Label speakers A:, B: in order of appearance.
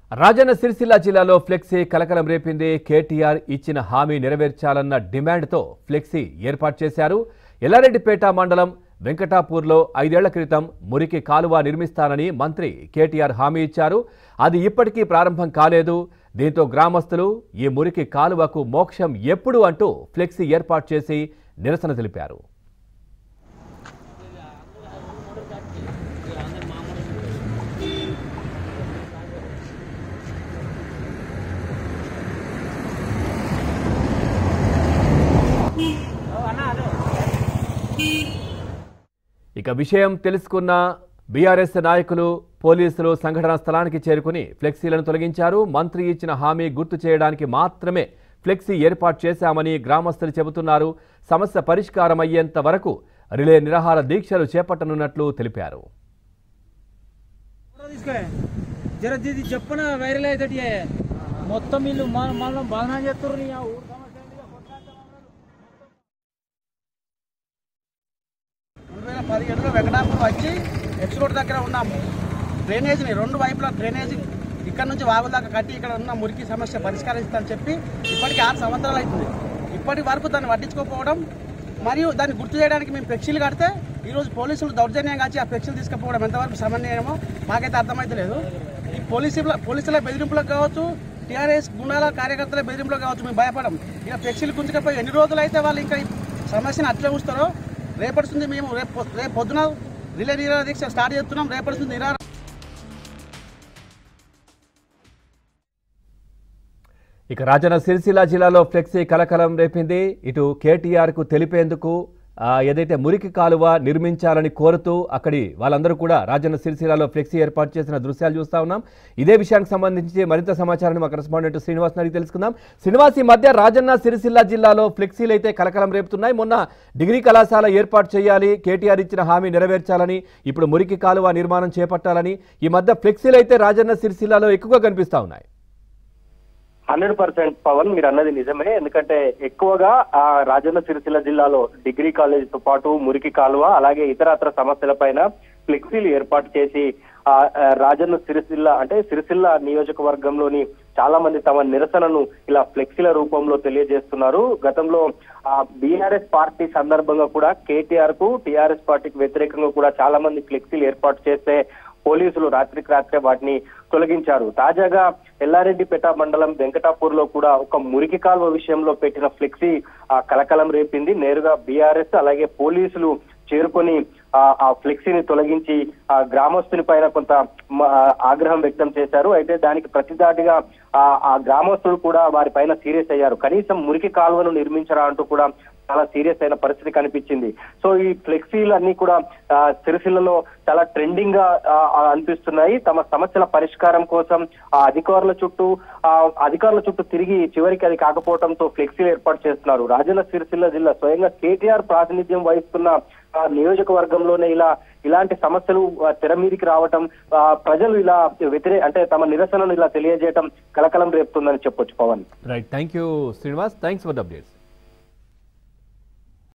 A: రాజన్న సిరిసిల్ల జిల్లాలో ఫ్లెక్సీ కలకలం రేపింది కేటీఆర్ ఇచ్చిన హామీ నెరవేర్చాలన్న డిమాండ్తో ఫ్లెక్సీ ఏర్పాటు చేశారు ఎల్లారెడ్డిపేట మండలం వెంకటాపూర్లో ఐదేళ్ల క్రితం మురికి కాలువ నిర్మిస్తానని మంత్రి కేటీఆర్ హామీ ఇచ్చారు అది ఇప్పటికీ ప్రారంభం కాలేదు దీంతో గ్రామస్తులు ఈ మురికి కాలువకు మోక్షం ఎప్పుడు అంటూ ఫ్లెక్సీ ఏర్పాటు చేసి నిరసన తెలిపారు ఇక విషయం తెలుసుకున్న బీఆర్ఎస్ నాయకులు పోలీసులు సంఘటనా స్థలానికి చేరుకుని ఫ్లెక్సీలను తొలగించారు మంత్రి ఇచ్చిన హామీ గుర్తు చేయడానికి మాత్రమే ఫ్లెక్సీ ఏర్పాటు చేశామని గ్రామస్తులు చెబుతున్నారు సమస్య పరిష్కారం అయ్యేంత వరకు రిలే నిరాహార దీక్షలు చేపట్టనున్నట్లు తెలిపారు
B: ఫోటో తీసుకో జర ఇది చెప్పన వైరల్ అవుతాయి మొత్తం వీళ్ళు మన మనం బాధన చేస్తారు నీ ఆ ఊరు సమస్య మీద కొట్లాడతారు
C: రెండు వేల పదిహేడులో వెంకటాపురం వచ్చి ఎక్స్ రోడ్ దగ్గర ఉన్న డ్రైనేజీని రెండు వైపులా డ్రైనేజీ ఇక్కడ నుంచి వాగుల దాకా కట్టి ఇక్కడ ఉన్న మురికి సమస్య పరిష్కరిస్తానని చెప్పి ఇప్పటికి ఆరు సంవత్సరాలు అవుతుంది ఇప్పటి వరకు దాన్ని పట్టించుకోకపోవడం మరియు దాన్ని గుర్తు చేయడానికి మేము ఫ్లెక్సీలు కడితే ఈరోజు పోలీసులు దౌర్జన్యంగా వచ్చి ఆ ఫ్లెక్సీలు తీసుకుపోవడం ఎంతవరకు సమన్వయమో మాకైతే అర్థమైతలేదు ఈ పోలీసుల పోలీసుల బెదిరింపులకు కావచ్చు టీఆర్ఎస్ గుండాల కార్యకర్తల బెదిరింపులకు కావచ్చు మేము భయపడం ఇక ఫ్లెక్సీలు గుంజుకపోయి ఎన్ని రోజులు అయితే వాళ్ళు ఇంకా ఈ సమస్యను అట్లే ఉంచుతారో రేపటి నుంచి మేము రేపు రేపు పొద్దున రిలే నిరాహార దీక్ష స్టార్ట్ చేస్తున్నాం రేపటి నుంచి నిరాహార
A: ఇక రాజన్న సిరిసిల్ల జిల్లాలో ఫ్లెక్సీ కలకలం రేపింది ఇటు కేటీఆర్ కు తెలిపేందుకు ఆ, ఏదైతే మురికి కాలువ నిర్మించాలని కోరుతూ అక్కడి వాళ్ళందరూ కూడా రాజన్న సిరిసిల్లాలో ఫ్లెక్సీ ఏర్పాటు చేసిన దృశ్యాలు చూస్తా ఉన్నాం ఇదే విషయానికి సంబంధించి మరింత సమాచారాన్ని మా కరెస్పాండెంట్ శ్రీనివాస్ అడిగి తెలుసుకుందాం శ్రీనివాస్ ఈ మధ్య రాజన్న సిరిసిల్ల జిల్లాలో ఫ్లెక్సీలు అయితే కలకలం రేపుతున్నాయి మొన్న డిగ్రీ కళాశాల ఏర్పాటు చేయాలి కేటీఆర్ ఇచ్చిన హామీ నెరవేర్చాలని ఇప్పుడు మురికి కాలువ నిర్మాణం చేపట్టాలని ఈ మధ్య ఫ్లెక్సీలు అయితే రాజన్న సిరిసిల్లాలో ఎక్కువగా కనిపిస్తా ఉన్నాయి
D: హండ్రెడ్ పర్సెంట్ పవన్ మీరు అన్నది నిజమే ఎందుకంటే ఎక్కువగా ఆ రాజన్న సిరిసిల్ల జిల్లాలో డిగ్రీ కాలేజ్ తో పాటు మురికి కాలువ అలాగే ఇతరత్ర సమస్యలపైన ఫ్లెక్సీలు ఏర్పాటు చేసి ఆ ఆ, రాజన్న సిరిసిల్ల అంటే సిరిసిల్ల నియోజకవర్గంలోని చాలా మంది తమ నిరసనను ఇలా ఫ్లెక్సీల రూపంలో తెలియజేస్తున్నారు గతంలో ఆ బీఆర్ఎస్ పార్టీ సందర్భంగా కూడా కేటీఆర్ కు టీఆర్ఎస్ పార్టీకి వ్యతిరేకంగా కూడా చాలా మంది ఫ్లెక్సీలు ఏర్పాటు చేస్తే పోలీసులు రాత్రికి రాత్రే వాటిని తొలగించారు తాజాగా ఎల్లారెడ్డిపేట మండలం వెంకటాపూర్ లో కూడా ఒక మురికి కాలువ విషయంలో పెట్టిన ఫ్లెక్సీ ఆ కలకలం రేపింది నేరుగా బీఆర్ఎస్ అలాగే పోలీసులు చేరుకొని ఆ ఆ ఫ్లెక్సీని తొలగించి ఆ గ్రామస్తుని పైన కొంత మ- ఆగ్రహం వ్యక్తం చేశారు అయితే దానికి ప్రతిదాటిగా ఆ ఆ గ్రామస్తులు కూడా వారి పైన సీరియస్ అయ్యారు కనీసం మురికి కాలువను నిర్మించరా అంటూ కూడా చాలా సీరియస్ అయిన పరిస్థితి కనిపించింది సో ఈ ఫ్లెక్సీలు అన్ని కూడా ఆ, సిరిసిల్లలో చాలా ట్రెండింగ్ గా ఆ, ఆ, అనిపిస్తున్నాయి తమ సమస్యల పరిష్కారం కోసం ఆ అధికారుల చుట్టూ ఆ అధికారుల చుట్టూ తిరిగి చివరికి అది కాకపోవడంతో ఫ్లెక్సీలు ఏర్పాటు చేస్తున్నారు రాజన్న సిరిసిల్ల జిల్లా స్వయంగా కేటీఆర్ ప్రాతినిధ్యం వహిస్తున్న ఆ, నియోజకవర్గంలోనే ఇలా ఇలాంటి సమస్యలు ఆ, తెర మీదికి రావటం ఆ, ప్రజలు ఇలా వ్యతిరే అంటే తమ నిరసనను ఇలా తెలియజేయటం కలకలం రేపుతుందని చెప్పొచ్చు Pawan
A: right thank you Srinivas thanks for the updates